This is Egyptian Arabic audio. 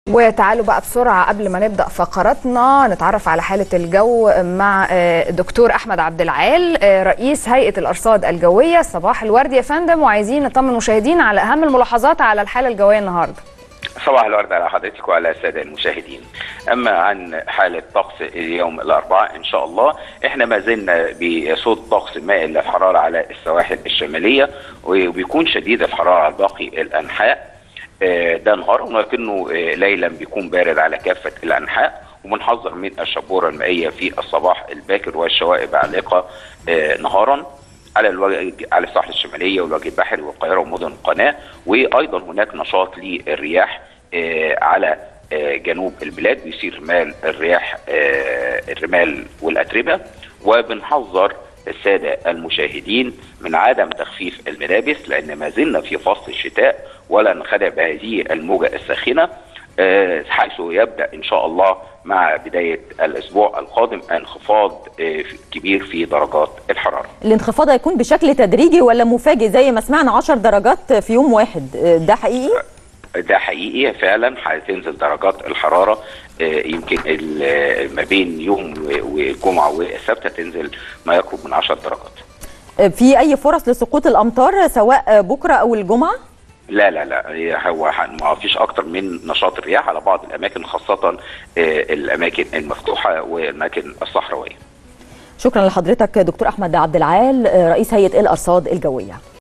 وتعالوا بقى بسرعة قبل ما نبدأ فقراتنا نتعرف على حالة الجو مع دكتور أحمد عبد العال رئيس هيئة الأرصاد الجوية صباح الورد يا فندم وعايزين نطمن المشاهدين على أهم الملاحظات على الحالة الجوية النهاردة صباح الورد على حضرتك وعلى الساده المشاهدين. اما عن حاله طقس اليوم الاربعاء ان شاء الله احنا ما زلنا بصوت طقس مائل للحراره على السواحل الشماليه وبيكون شديد الحراره على باقي الانحاء ده نهارا ولكنه ليلا بيكون بارد على كافه الانحاء وبنحذر من الشبوره المائيه في الصباح الباكر والشوائب عالقه نهارا على الوجه على الساحل الشماليه والوجه البحري والقاهره ومدن القناه وايضا هناك نشاط للرياح على جنوب البلاد بيصير رمال الرياح الرمال والاتربه وبنحذر الساده المشاهدين من عدم تخفيف الملابس لان ما زلنا في فصل الشتاء ولا ننخدع بهذه الموجه الساخنه حيث يبدا ان شاء الله مع بدايه الاسبوع القادم انخفاض كبير في درجات الحراره. الانخفاض هيكون بشكل تدريجي ولا مفاجئ زي ما سمعنا 10 درجات في يوم واحد ده حقيقي؟ ده حقيقي فعلا هتنزل درجات الحراره يمكن ما بين يوم والجمعه والسبت تنزل ما يقرب من 10 درجات. في اي فرص لسقوط الامطار سواء بكره او الجمعه؟ لا لا لا هو ما فيش اكتر من نشاط الرياح على بعض الاماكن خاصه الاماكن المفتوحه والاماكن الصحراويه. شكرا لحضرتك دكتور احمد عبد العال رئيس هيئه الارصاد الجويه.